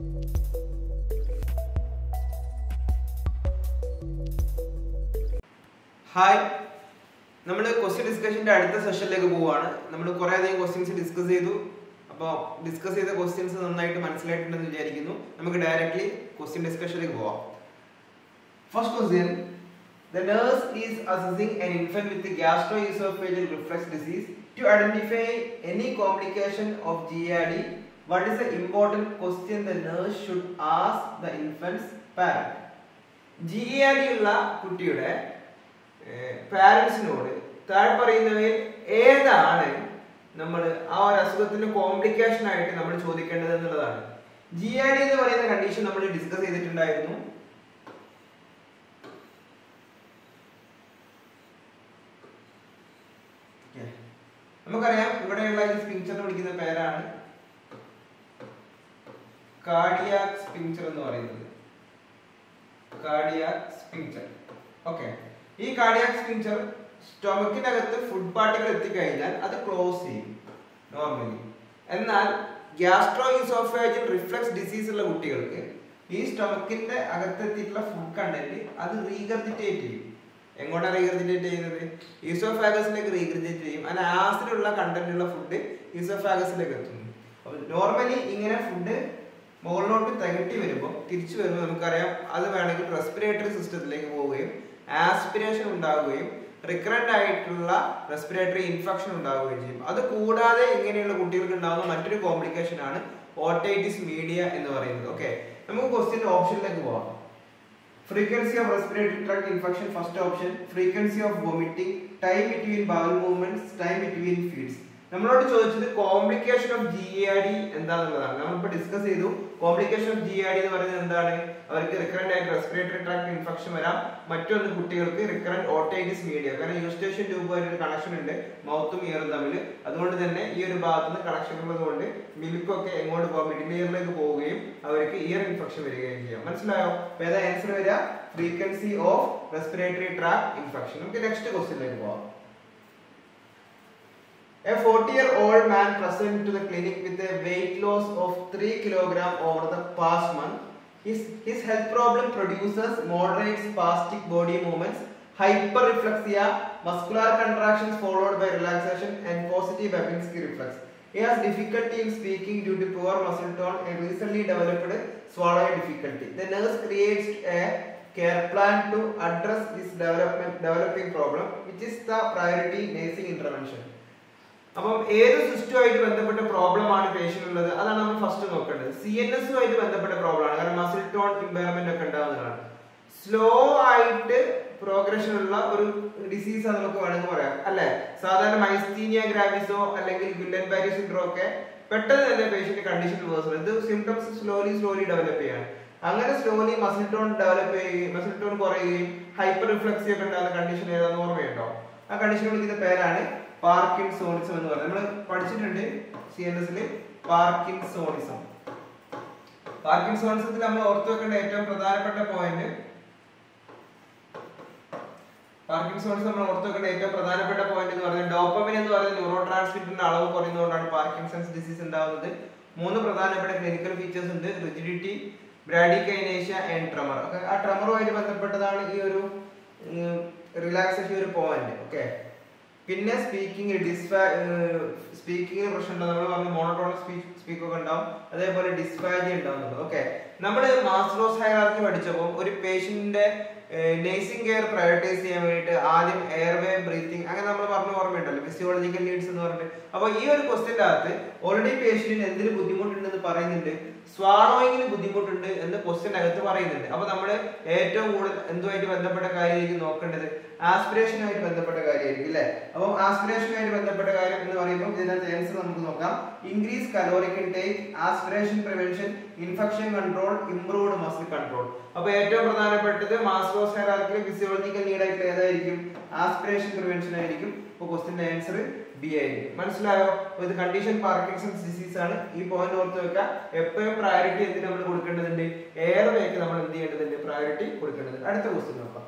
Hi നമ്മൾ question ഡിസ്കഷന്റെ അടുത്ത സെഷനിലേക്ക് പോവുകയാണ് നമ്മൾ കുറേ അധികം ക്വസ്റ്റ്യൻസ് ഡിസ്കസ് ചെയ്തു അപ്പോൾ ഡിസ്കസ് ചെയ്ത ക്വസ്റ്റ്യൻസ് നന്നായിട്ട് മനസ്സിലായിട്ടുണ്ടെന്ന് വിചാരിക്കുന്നു നമുക്ക് ഡയറക്റ്റ്ലി ക്വസ്റ്റ്യൻ ഡിസ്കഷനിലേക്ക് പോവാം first question The nurse is assessing an infant with gastroesophageal reflux disease to identify any complication of GERD. What is the important question the nurse should ask the infant's parent? GERD ഉള്ള കുട്ടിയുടെ പാരൻസിനോട് താഴെ പറയുന്നവയിൽ ഏതാണ് നമ്മൾ ആ ഒരു അസുഖത്തിന്റെ complication ആയിട്ട് നമ്മൾ ചോദിക്കേണ്ടത് എന്നുള്ളതാണ് ജി ആർ ഡി എന്ന് പറയുന്ന കണ്ടീഷൻ നമ്മൾ ഡിസ്കസ് ചെയ്തിട്ടുണ്ടായിരുന്നു Okay. നമുക്കറിയാം ഇവിടെയുള്ള ഈ സ്പിങ്ചറിനെ വിളിക്കുന്ന പേരാണ് കാർഡിയാക് സ്പിങ്ചർ എന്ന് പറയുന്നത് കാർഡിയാക് സ്പിങ്ചർ ഓക്കെ ഈ കാർഡിയാക് സ്പിങ്ചർ സ്റ്റൊമക്കിനകത്ത് ഫുഡ് പാർട്ടികൾ എത്തിക്കഴിഞ്ഞാൽ അത് ക്ലോസ് ചെയ്യും നോർമലി എന്നാൽ ഗ്യാസ്ട്രോ ഇസോഫേജൽ റിഫ്ലക്സ് ഡിസീസ് ഉള്ള കുട്ടികൾക്ക് ഈ സ്റ്റൊമക്കിന്റെ അകത്തെത്തിയിട്ടുള്ള ഫുഡ് കണ്ടന്റ് അത് റീഗർജിറ്റേറ്റ് ചെയ്യും എങ്ങോട്ടാണ് റീഗർജിറ്റേറ്റ് ചെയ്യുന്നത് ഈസോഫാഗസിലേക്ക് റീഗർജിറ്റേറ്റ് ചെയ്യും അതിന് ആസിഡുള്ള കണ്ടന്റ് ഉള്ള ഫുഡ് ഈസോഫാഗസിലേക്ക് എത്തുന്നു അപ്പോൾ നോർമലി ഇങ്ങനെ ഫുഡ് മുകളിലോട്ട് തികട്ടി വരുമ്പോൾ തിരിച്ചു വരുമ്പോൾ നമുക്കറിയാം അത് വേണമെങ്കിൽ റെസ്പിറേറ്ററി സിസ്റ്റത്തിലേക്ക് പോവുകയും ആസ്പിരേഷൻ ഉണ്ടാവുകയും റിക്കറന്റ് ആയിട്ടുള്ള റെസ്പിറേറ്ററി ഇൻഫെക്ഷൻ ഉണ്ടാവുകയും ചെയ്യും അത് കൂടാതെ ഇങ്ങനെയുള്ള കുട്ടികൾക്ക് ഉണ്ടാകുന്ന മറ്റൊരു കോംപ്ലിക്കേഷൻ ആണ് ഓട്ടൈറ്റിസ് മീഡിയ എന്ന് പറയുന്നത് ഓക്കെ നമുക്ക് ക്വസ്റ്റ്യൻ ഓപ്ഷനിലേക്ക് പോവാം frequency of respiratory tract infection first option frequency of vomiting time between bowel movements time between feeds നമ്മളോട് ചോദിച്ചത് complication of G R D എന്താണെന്നുള്ളതാണ് നമ്മളിപ്പോ ഡിസ്കസ് ചെയ്തു complication of G R D എന്ന് പറയുന്നത് എന്താണ് അവർക്ക് റിക്കറന്റ് ആയിട്ട് റെസ്പിറേറ്ററി ട്രാക്ട് ഇൻഫെക്ഷൻ വരാം മറ്റൊന്ന് കുട്ടികൾക്ക് റിക്കറന്റ് ഓട്ടൈറ്റിസ് മീഡിയ കാരണം യൂസ്റ്റേഷൻ ട്യൂബുമായിട്ട് ഒരു കണക്ഷൻ ഉണ്ട് മൗത്തും ഇയറും തമ്മിൽ അതുകൊണ്ട് തന്നെ ഈ ഒരു ഭാഗത്ത് നിന്ന് കണക്ഷൻ ഉള്ളത് കൊണ്ട് മിൽക്കൊക്കെ എങ്ങോട്ട് പോകാം മിഡിൽ ഇയറിലേക്ക് പോവുകയും അവർക്ക് ഇയർ ഇൻഫെക്ഷൻ വരികയും ചെയ്യാം മനസ്സിലായോ അപ്പൊ ഏതാ ആൻസർ വരിക frequency of respiratory tract infection നമുക്ക് നെക്സ്റ്റ് ക്വസ്റ്റ്യനിലേക്ക് പോവാം A 40 year old man presented to the clinic with a weight loss of 3 kg over the past month. His, his health problem produces moderate spastic body movements, hyperreflexia, muscular contractions followed by relaxation, and positive Babinski reflex. He has difficulty in speaking due to poor muscle tone and recently developed swallowing difficulty. The nurse creates a care plan to address this development, developing problem, which is the priority nursing intervention. അപ്പം ഏത് സിസ്റ്റുമായിട്ട് ബന്ധപ്പെട്ട problem ആണ് patient ഉള്ളത് അതാണ് നമ്മൾ first നോക്കേണ്ടത് C N എസുമായിട്ട് ബന്ധപ്പെട്ട problem ആണ് കാരണം മസിൽ ടോൺ ഇമ്പയർമെന്റ് ഒക്കെ ഉണ്ടാവുന്നതാണ് സ്ലോ ആയിട്ട് പ്രോഗ്രഷൻ ഉള്ള ഒരു ഡിസീസ് ആണ് നമുക്ക് വേണമെങ്കിൽ പറയാം അല്ലെ സാധാരണ മൈസ്തീനിയ ഗ്രാവിസോ അല്ലെങ്കിൽ ഗുല്ലൻ ബാരി സിൻഡ്രോ ഒക്കെ പെട്ടെന്ന് തന്നെ പേഷ്യന്റ് കണ്ടീഷൻ വേഴ്സ് ഇത് സിംറ്റംസ് സ്ലോലി സ്ലോലി ഡെവലപ്പ് ചെയ്യാണ് അങ്ങനെ സ്ലോലി മസിൽ ടോൺ ഡെവലപ്പ് ചെയ്യുകയും മസിൽ ടോൺ കുറയുകയും ഹൈപ്പർ റിഫ്ലക്സി ഒക്കെ ഉണ്ടാകുന്ന കണ്ടീഷൻ ഏതാണെന്ന് ഓർമ്മയുണ്ടോ ആ കണ്ടീഷൻ വിളിക്കുന്ന പേരാണ് പാർക്കിൻസോണിസം എന്ന് പറയുന്നത് നമ്മൾ പഠിച്ചിട്ടുണ്ട് സി എൻ എസിൽ പാർക്കിൻസോണിസം പാർക്കിൻസോണിസത്തിൽ നമ്മൾ ഓർത്തു വെക്കേണ്ട ഏറ്റവും പ്രധാനപ്പെട്ട പോയിന്റ് പാർക്കിൻസോണിസം നമ്മൾ ഓർത്തു വെക്കേണ്ട ഏറ്റവും പ്രധാനപ്പെട്ട പോയിന്റ് എന്ന് പറയുന്നത് ഡോപ്പമിൻ എന്ന് പറയുന്ന ന്യൂറോ ട്രാൻസ്മിറ്ററിന്റെ അളവ് കുറയുന്നതുകൊണ്ടാണ് പാർക്കിൻസൺസ് ഡിസീസ് ഉണ്ടാകുന്നത് മൂന്ന് പ്രധാനപ്പെട്ട ക്ലിനിക്കൽ ഫീച്ചേഴ്സ് ഉണ്ട് റിജിഡിറ്റി ബ്രാഡിക്കൈനേഷ്യ ആൻഡ് ട്രമർ ആ ട്രമറുമായിട്ട് ബന്ധപ്പെട്ടതാണ് ഈ ഒരു റിലാക്സേഷൻ ഒരു പോയിന്റ് ഓക്കെ പിന്നെ സ്പീക്കിംഗ് ഡിസ്ഫാ സ്പീക്കിംഗ് പ്രശ്നം ഉണ്ടാവും നമ്മൾ പറഞ്ഞു മോണോട്ടോണസ് സ്പീക്ക് സ്പീക്ക് ഒക്കെ ഉണ്ടാവും അതേപോലെ ഡിസ്ഫാജി ഉണ്ടാവുന്നുണ്ട് ഓക്കെ നമ്മൾ മാസ്ലോസ് ഹൈറാർക്കി പഠിച്ചപ്പോൾ ഒരു പേഷ്യന്റിന്റെ നേഴ്സിംഗ് കെയർ പ്രയോറിറ്റൈസ് ചെയ്യാൻ വേണ്ടിയിട്ട് ആദ്യം എയർവേ ബ്രീത്തിങ് അങ്ങനെ നമ്മൾ പറഞ്ഞ ഓർമ്മയുണ്ടല്ലോ ഫിസിയോളജിക്കൽ നീഡ്സ് എന്ന് പറഞ്ഞിട്ട് അപ്പൊ ഈ ഒരു ക്വസ്റ്റ്യന്റെ അകത്ത് ഓൾറെഡി പേഷ്യന്റിന് എന്തിന് ബുദ്ധിമുട്ടുണ്ടെന്ന് പറയുന്നുണ്ട് സ്വാളോയിങ്ങിന് ബുദ്ധിമുട്ടുണ്ട് എന്ന് ക്വസ്റ്റ്യൻ അകത്ത് പറയുന്നുണ്ട് അപ്പൊ നമ്മൾ ഏറ്റവും കൂടുതൽ എന്തുമായിട്ട് ബന്ധപ്പെട്ട കാര്യമായിരിക്കും നോക്കേണ്ടത് ആസ്പിറേഷനുമായിട്ട് ബന്ധപ്പെട്ട കാര്യമായിരിക്കും അല്ലെ അപ്പം ആസ്പിറേഷനുമായിട്ട് ബന്ധപ്പെട്ട കാര്യം എന്ന് പറയുമ്പോൾ ഇതിനകത്ത് ആൻസർ നമുക്ക് നോക്കാം increase caloric intake aspiration prevention infection control improved muscle control അപ്പൊ ഏറ്റവും പ്രധാനപ്പെട്ടത് മാസ്ലോസ് ഹെറാർക്കിൽ ഫിസിയോളജിക്കൽ നീഡ് ആയിട്ടുള്ള ഏതായിരിക്കും ആസ്പിറേഷൻ പ്രിവെൻഷൻ ആയിരിക്കും അപ്പൊ ക്വസ്റ്റിന്റെ ആൻസർ ബി ആയിരിക്കും മനസ്സിലായോ അപ്പൊ ഇത് കണ്ടീഷൻ പാർക്കിൻസൺസ് ഡിസീസ് ആണ് ഈ പോയിന്റ് ഓർത്ത് വെക്കുക എപ്പോഴും പ്രയോറിറ്റി എന്തിന് നമ്മൾ കൊടുക്കേണ്ടതുണ്ട് എയർ വേക്ക് നമ്മൾ എന്ത് ചെയ്യേണ്ടതുണ്ട് പ്രയോറിറ്റി കൊടുക്കേണ്ടതുണ്ട് അടുത്ത ക്വസ്റ്റ്യൻ നോക്കാം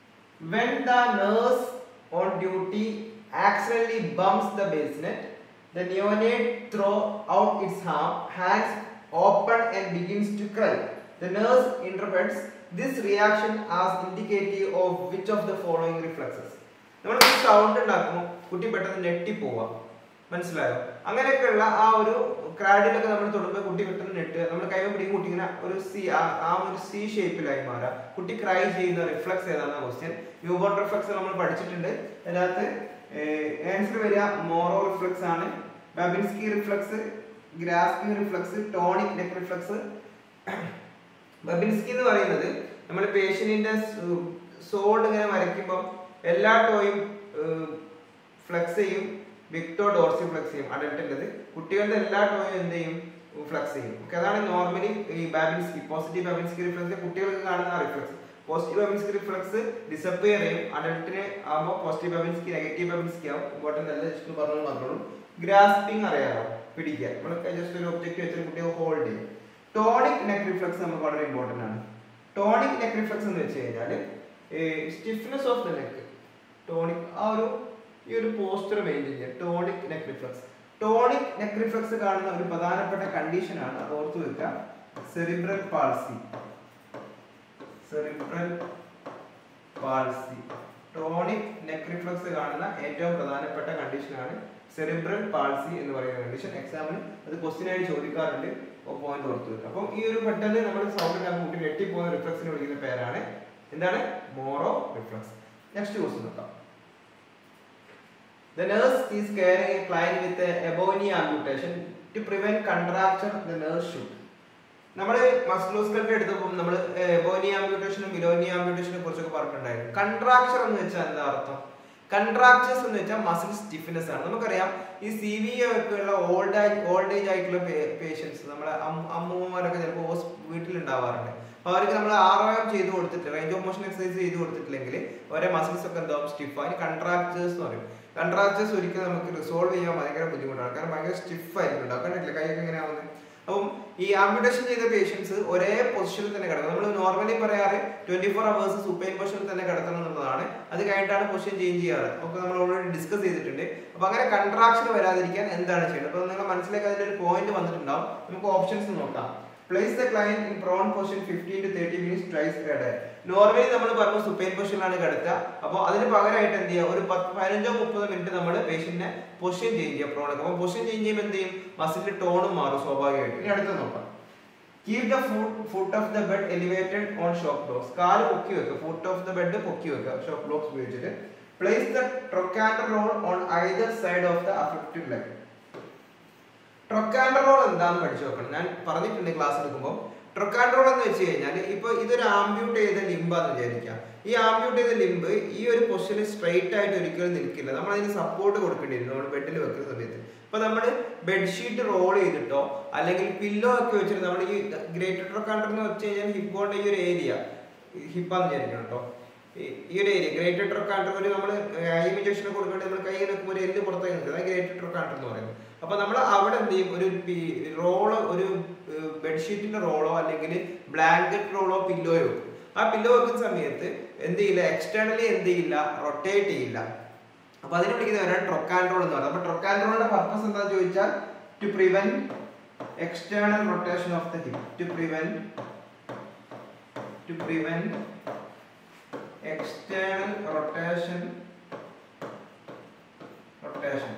when the nurse on duty accidentally bumps the bassinet The neonate throw out its arm, hands open and begins to cry. The nurse interprets this reaction as indicative of which of the following reflexes. നമ്മൾ sound ഉണ്ടാക്കുമ്പോൾ കുട്ടി പെട്ടെന്ന് ഞെട്ടി പോവാം മനസ്സിലായോ അങ്ങനെയൊക്കെയുള്ള ആ ഒരു ക്രാഡിലൊക്കെ നമ്മൾ തൊടുമ്പോൾ കുട്ടി പെട്ടെന്ന് നെട്ട് നമ്മൾ കൈ പിടിക്കും കുട്ടി ഇങ്ങനെ ഒരു സി ആ ഒരു സി ഷേപ്പിലായി മാറാം കുട്ടി ക്രൈ ചെയ്യുന്ന റിഫ്ലക്സ് ഏതാണ് ക്വസ്റ്റ്യൻ ന്യൂബോൺ റിഫ്ലക്സ് നമ്മൾ പഠിച്ചിട്ടുണ്ട് അതിനകത്ത് ആൻസർ വരിക മോറോ റിഫ്ലക്സ് ആണ് Babinski reflex grasping reflex tonic neck reflex Babinski എന്ന് പറയുന്നത് നമ്മൾ പേഷ്യന്റിന്റെ സോൾ ഇങ്ങനെ വരയ്ക്കുമ്പോൾ എല്ലാ ടോയും ഫ്ലെക്സ് ചെയ്യും വിക്ടോ ഡോർസി ഫ്ലെക്സ് ചെയ്യും അഡൽട്ടിൻ്റെത് കുട്ടികളുടെ എല്ലാ ടോയും എന്ത് ചെയ്യും ഫ്ലെക്സ് ചെയ്യും ഓക്കെ അതാണ് നോർമലി ഈ ബാബിൻസ്കി പോസിറ്റീവ് ബാബിൻസ്കി റിഫ്ലക്സ് കുട്ടികൾക്ക് കാണുന്ന reflex positive Babinski reflex disappear ചെയ്യും അഡൽട്ടിന് ആകുമ്പോൾ പോസിറ്റീവ് ബാബിൻസ്കി നെഗറ്റീവ് ബാബിൻസ്കി ആവും ഇമ്പോർട്ടൻ്റ് അല്ല ജസ്റ്റ് പറഞ്ഞു പറഞ്ഞോളൂ ഗ്രാസ്പിംഗ് അറിയാമോ പിടിക്കുക നമ്മൾ ജസ്റ്റ് ഒരു ഒബ്ജക്റ്റ് വെച്ചിട്ട് കുട്ടിയെ ഹോൾഡ് ചെയ്യും ടോണിക് നെക്ക് റിഫ്ലക്സ് നമുക്ക് വളരെ ഇമ്പോർട്ടൻ്റ് ആണ് ടോണിക് നെക്ക് റിഫ്ലക്സ് എന്ന് വെച്ച് കഴിഞ്ഞാൽ stiffness of the neck tonic ആ ഒരു ഈ ഒരു പോസ്റ്റർ മെയിൻറ്റെയിൻ ചെയ്യുക tonic neck reflex tonic neck reflex കാണുന്ന ഒരു പ്രധാനപ്പെട്ട കണ്ടീഷൻ ആണ് അത് ഓർത്ത് വെക്കുക cerebral palsy cerebral palsy tonic neck reflex കാണുന്ന ഏറ്റവും പ്രധാനപ്പെട്ട കണ്ടീഷൻ ആണ് സെറിബ്രൽ പാൾസി എന്ന് പറയുന്ന കണ്ടീഷൻ എക്സാമിന് അത് ക്വസ്റ്റ്യൻ ആയിട്ട് ചോദിക്കാറുണ്ട് പോയിന്റ് ഓർത്ത് വെക്കുക അപ്പം ഈ ഒരു പെട്ടെന്ന് നമ്മൾ സൗണ്ട് ഉണ്ടാകുന്ന കുട്ടി ഞെട്ടിപ്പോകുന്ന റിഫ്ലക്സിന് വിളിക്കുന്ന പേരാണ് എന്താണ് മോറോ റിഫ്ലക്സ് നെക്സ്റ്റ് ക്വസ്റ്റ്യൻ നോക്കാം The nurse is carrying a client with a ebony amputation to prevent contracture the nurse should. നമ്മൾ മസ്ലോസ്കലിന്റെ എടുത്തപ്പോൾ നമ്മൾ എബോനി ആംബ്യൂട്ടേഷനും മിലോനി ആംബ്യൂട്ടേഷനെ കുറിച്ചൊക്കെ പറഞ്ഞിട്ടുണ്ടായിരുന്നു കൺട്രാക്ചർ എന്ന് വെച്ചാൽ എന്താ അർത്ഥം കൺട്രാക്ചേഴ്സ് എന്ന് വെച്ചാൽ മസിൽ സ്റ്റിഫ്നെസ് ആണ് നമുക്കറിയാം ഈ സി വി ഒക്കെ ഉള്ള ഓൾഡ് ഓൾഡ് ഏജ് ആയിട്ടുള്ള പേഷ്യൻസ് നമ്മളെ അമ്മൂമ്മമാരൊക്കെ ചിലപ്പോൾ വീട്ടിൽ ഉണ്ടാവാറുണ്ട് അപ്പൊ അവർക്ക് നമ്മൾ ആറാം ചെയ്ത് കൊടുത്തിട്ട് റേഞ്ച് ഓഫ് മോഷൻ എക്സസൈസ് ചെയ്ത് കൊടുത്തിട്ടില്ലെങ്കിൽ അവരെ മസിൽസ് ഒക്കെ എന്താവും സ്റ്റിഫ് അതിന് കൺട്രാക്ചേഴ്സ് എന്ന് പറയും കൺട്രാക്ചേഴ്സ് ഒരിക്കലും നമുക്ക് റിസോൾവ് ചെയ്യാൻ ഭയങ്കര ബുദ്ധിമുട്ടാണ് കാരണം ഭയങ്കര സ്റ്റിഫ് ആയിരിക്കും ഉണ്ടാവും കണ്ടിട്ടില്ല കൈയൊക്കെ എങ്ങനെ ആവുന്നത് അപ്പം ഈ ആംബുട്ടേഷൻ ചെയ്ത പേഷ്യൻസ് ഒരേ പൊസിഷനിൽ തന്നെ കിടക്കണം നമ്മൾ നോർമലി പറയാറ് ട്വന്റി ഫോർ അവേഴ്സ് സൂപ്പൈൻ പൊസിഷനിൽ തന്നെ കിടത്തണം എന്നുള്ളതാണ് അത് കഴിഞ്ഞിട്ടാണ് പൊസിഷൻ ചേഞ്ച് ചെയ്യാറ് ഒക്കെ നമ്മൾ ഓൾറെഡി ഡിസ്കസ് ചെയ്തിട്ടുണ്ട് അപ്പൊ അങ്ങനെ കൺട്രാക്ഷൻ വരാതിരിക്കാൻ എന്താണ് ചെയ്യുന്നത് അപ്പൊ നിങ്ങൾ മനസ്സിലേക്ക് അതിന്റെ ഒരു പോയിന്റ് വന്നിട്ടുണ്ടാവും നമുക്ക് ഓപ്ഷൻസ് നോക്കാം place the client in prone position fifteen to thirty minutes thrice a day normally നമ്മൾ പറഞ്ഞു സുപ്പൈൻ പൊസിഷനിലാണ് കിടത്തുക അപ്പോൾ അതിന് പകരമായിട്ട് എന്ത് ചെയ്യുക ഒരു പത്ത് പതിനഞ്ചോ മുപ്പതോ മിനിറ്റ് നമ്മൾ പേഷ്യന്റിനെ പൊസിഷൻ ചേഞ്ച് ചെയ്യുക പ്രോണൊക്കെ അപ്പോൾ പൊസിഷൻ ചേഞ്ച് ചെയ്യുമ്പോൾ എന്ത് ചെയ്യും മസിലിന്റെ ടോണും മാറും സ്വാഭാവികമായിട്ട് ഇനി അടുത്ത് നോക്കാം keep the food foot of the bed elevated on shock blocks കാല് പൊക്കി വെക്കുക ഫുട്ട് ഓഫ് ദ ബെഡ് പൊക്കി വെക്കുക ഷോക്ക് ബ്ലോക്സ് ഉപയോഗിച്ചിട്ട് place the trochanter roll on either side of the affected leg trochanter roll എന്താണെന്ന് പഠിച്ചു നോക്കണം ഞാൻ പറഞ്ഞിട്ടുണ്ട് ക്ലാസ് എടുക്കുമ്പോൾ ട്രൊക്കാൻഡറോൾ എന്ന് വെച്ച് കഴിഞ്ഞാൽ ഇപ്പൊ ഇതൊരു ആംബ്യൂട്ട് ചെയ്ത ലിംബാന്ന് വിചാരിക്കാം ഈ ആംബ്യൂട്ട് ചെയ്ത ലിംബ് ഈ ഒരു പൊസിഷനിൽ സ്ട്രൈറ്റ് ആയിട്ട് ഒരിക്കലും നിൽക്കില്ല നമ്മൾ അതിന് സപ്പോർട്ട് കൊടുക്കേണ്ടി വരും നമ്മൾ ബെഡിൽ വെക്കുന്ന സമയത്ത് ഇപ്പൊ നമ്മൾ ബെഡ്ഷീറ്റ് റോൾ ചെയ്തിട്ടോ അല്ലെങ്കിൽ പില്ലോ ഒക്കെ വെച്ചിട്ട് നമ്മൾ ഈ ഗ്രേറ്റർ ട്രൊക്കാൻഡർ എന്ന് വെച്ച് കഴിഞ്ഞാൽ ഹിപ്പോന്റെ ഈ ഒരു ഏരിയ ഹിപ്പാന്ന് വിചാരിക്കണം കേട്ടോ ഈ ഒരു ഏരിയ ഗ്രേറ്റർ ട്രൊക്കാൻഡർ ഒരു നമ്മൾ ഐ ഇഞ്ചക്ഷൻ കൊടുക്കേണ്ടി നമ്മൾ കൈ നിൽക്കുമ്പോൾ ഒരു എല്ല് പുറത്തേക്ക് നിൽക്കുന്നത് ഗ്രേറ്റർ ട്രൊക്കാൻഡർ എന്ന് പറയുന്നത് അപ്പൊ നമ്മൾ അവിടെ എന്ത് ചെയ്യും ഒരു റോളോ ഒരു ബെഡ്ഷീറ്റിന്റെ റോളോ അല്ലെങ്കിൽ ബ്ലാങ്കറ്റ് റോളോ പില്ലോയോ വെക്കും ആ പില്ലോ വെക്കുന്ന സമയത്ത് എന്ത് ചെയ്യില്ല എക്സ്റ്റേണലി എന്ത് ചെയ്യില്ല റൊട്ടേറ്റ് ചെയ്യില്ല അപ്പൊ അതിനെ വിളിക്കുന്നവരാണ് ട്രൊക്കാൻഡ്രോൾ എന്ന് പറയുന്നത് അപ്പൊ ട്രൊക്കാൻഡ്രോളിന്റെ പർപ്പസ് എന്താ ചോദിച്ചാൽ to prevent external rotation of the hip to prevent to prevent external rotation rotation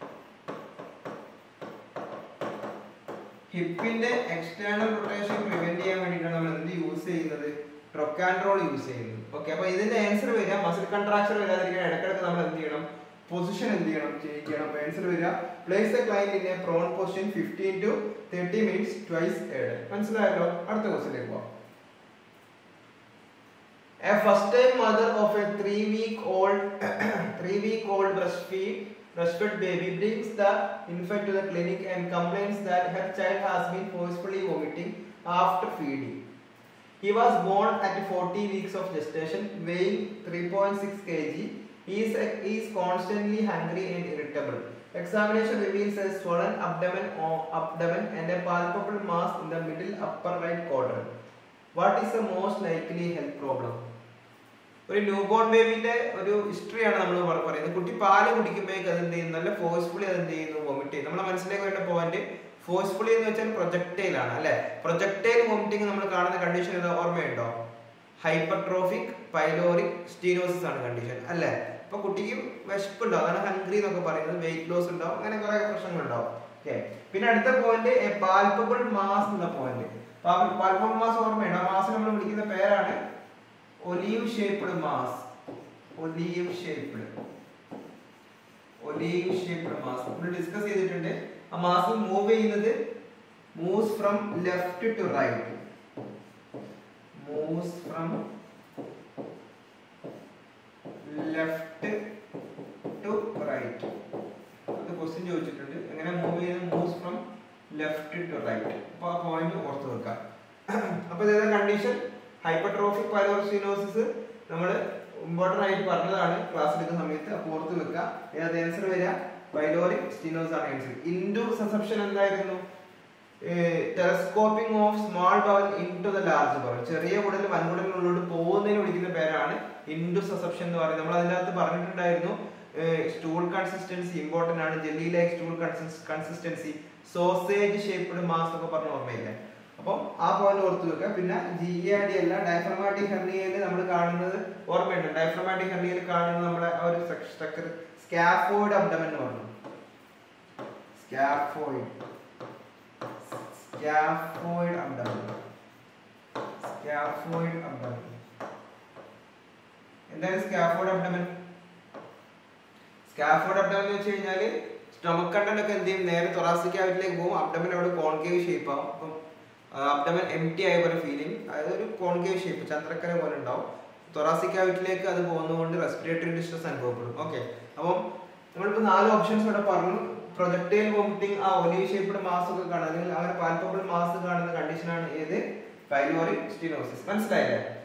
ഹിപ്പിന്റെ എക്സ്റ്റേണൽ റൊട്ടേഷൻ പ്രിവെന്റ് ചെയ്യാൻ വേണ്ടിയിട്ടാണ് നമ്മൾ എന്ത് യൂസ് ചെയ്യുന്നത് ട്രൊക്കാൻഡ്രോൾ യൂസ് ചെയ്യുന്നത് ഓക്കെ അപ്പൊ ഇതിന്റെ ആൻസർ വരിക മസിൽ കൺട്രാക്ഷൻ വരാതിരിക്കാൻ ഇടക്കിടക്ക് നമ്മൾ എന്ത് ചെയ്യണം പൊസിഷൻ എന്ത് ചെയ്യണം ചേഞ്ച് ചെയ്യണം അപ്പൊ ആൻസർ വരിക place the client in a prone position fifteen to thirty minutes twice a day മനസ്സിലായല്ലോ അടുത്ത ക്വസ്റ്റിലേക്ക് പോവാം A first time mother of a three week old three week old breastfeed breastfed baby brings the infant to the clinic and complains that her child has been forcefully vomiting after feeding. He was born at 40 weeks of gestation, weighing 3.6 kg. He is, he is constantly hungry and irritable. Examination reveals a swollen abdomen, or abdomen and a palpable mass in the middle upper right quadrant. What is the most likely health problem? ഒരു new born ബേബിന്റെ ഒരു ഹിസ്റ്ററിയാണ് നമ്മൾ പറയുന്നത് കുട്ടി പാല് കുടിക്കുമ്പോഴേക്ക് അത് എന്ത് ചെയ്യുന്നു നല്ല ഫോഴ്സ്ഫുള്ളി അത് എന്ത് ചെയ്യുന്നു വോമിറ്റ് ചെയ്യുന്നു നമ്മുടെ മനസ്സിലേക്ക് വേണ്ട പോയിന്റ് ഫോഴ്സ്ഫുള്ളി എന്ന് വെച്ചാൽ പ്രൊജക്ടൈൽ ആണ് അല്ലെ പ്രൊജക്ടൈൽ വോമിറ്റിംഗ് നമ്മൾ കാണുന്ന കണ്ടീഷൻ ഏതാ ഓർമ്മയുണ്ടോ ഹൈപ്പർട്രോഫിക് പൈലോറിക് സ്റ്റീനോസിസ് ആണ് കണ്ടീഷൻ അല്ലെ അപ്പൊ കുട്ടിക്ക് വിശപ്പുണ്ടാവും അതാണ് ഹംഗ്രി എന്നൊക്കെ പറയുന്നത് വെയിറ്റ് ലോസ് ഉണ്ടാവും അങ്ങനെ കുറെ പ്രശ്നങ്ങളുണ്ടാവും ഓക്കെ പിന്നെ അടുത്ത പോയിന്റ് പാൽപ്പബിൾ മാസ് എന്ന പോയിന്റ് പാൽപ്പബിൾ മാസ് ഓർമ്മയുണ്ട് ആ മാസ് നമ്മൾ വിളിക്കുന്ന പേരാണ് olive shaped mass olive shaped olive shaped mass നമ്മൾ ഡിസ്കസ് ചെയ്തിട്ടുണ്ട് ആ മാസ് മൂവ് ചെയ്യുന്നത് moves from left to right moves from left to right അത് ക്വസ്റ്റ്യൻ ചോദിച്ചിട്ടുണ്ട് എങ്ങനെ മൂവ് ചെയ്യുന്നത് moves from left to right അപ്പൊ ആ പോയിന്റ് ഓർത്ത് വെക്കാം അപ്പൊ ഇതേ കണ്ടീഷൻ ഹൈപ്പർട്രോഫിക് പൈലോസിനോസിസ് നമ്മൾ ഇമ്പോർട്ടൻ്റ് ആയിട്ട് പറഞ്ഞതാണ് ക്ലാസ് എടുക്കുന്ന സമയത്ത് അപ്പോൾ ഓർത്ത് വെക്കുക ഏത് ആൻസർ വരിക പൈലോറിക് സ്റ്റിനോസ് ആണ് ആൻസർ ഇൻഡു സസെപ്ഷൻ എന്തായിരുന്നു telescoping of small bowel into the large bowel ചെറിയ കുടൽ വൻകുടലിനുള്ളിലോട്ട് പോകുന്നതിന് വിളിക്കുന്ന പേരാണ് ഇൻഡു സസെപ്ഷൻ എന്ന് പറയുന്നത് നമ്മൾ അതിനകത്ത് പറഞ്ഞിട്ടുണ്ടായിരുന്നു സ്റ്റൂൾ കൺസിസ്റ്റൻസി ഇമ്പോർട്ടന്റ് ആണ് jelly like stool consistency sausage shaped mass ഒക്കെ പറഞ്ഞ ഓർമ്മയില്ലേ അപ്പം ആ പോയിന്റ് ഓർത്ത് വെക്കുക പിന്നെ ജി എ ഡി അല്ല ഡയഫ്രമാറ്റിക് ഹെർണിയയിൽ നമ്മൾ കാണുന്നത് ഓർമ്മയുണ്ട് ഡയഫ്രമാറ്റിക് ഹെർണിയയിൽ കാണുന്നത് നമ്മുടെ ആ ഒരു സ്ട്രക്ചർ സ്കാഫോയിഡ് അബ്ഡമൻ എന്ന് പറഞ്ഞു scaphoid scaphoid abdomen scaphoid abdomen എന്താണ് സ്കാഫോയിഡ് അബ്ഡമൻ സ്കാഫോയിഡ് അബ്ഡമൻ എന്ന് വെച്ച് കഴിഞ്ഞാൽ സ്റ്റൊമക് കണ്ടന്റ് ഒക്കെ എന്ത് ചെയ്യും നേരെ തൊറാസിക് ക്യാവിറ്റിലേക്ക് പോകും അബ്ഡമൻ അവിടെ കോൺകേവ് ഷേപ്പ് ആവും അപ്പം അബ്ഡമൻ എം ടി ആയ പോലെ ഫീലിംഗ് അതായത് ഒരു കോൺകേവ് ഷേപ്പ് ചന്ദ്രക്കര പോലെ ഉണ്ടാവും തൊറാസിക് ക്യാവിറ്റിലേക്ക് അത് പോകുന്നതുകൊണ്ട് റെസ്പിറേറ്ററി ഡിസ്ട്രസ് അനുഭവപ്പെടും ഓക്കെ അപ്പം നമ്മളിപ്പോൾ നാല് ഓപ്ഷൻസ് ഇവിടെ പറഞ്ഞു പ്രൊജക്ടൈൽ വോമിറ്റിംഗ് ആ ഒലീവ് ഷേപ്ഡ് മാസ് ഒക്കെ കാണുക അല്ലെങ്കിൽ അങ്ങനെ പാൽപ്പബിൾ മാസ് കാണുന്ന കണ്ടീഷനാണ് ഏത് പൈലോറിക് സ്റ്റിനോസിസ് മനസ്സിലായില്ലേ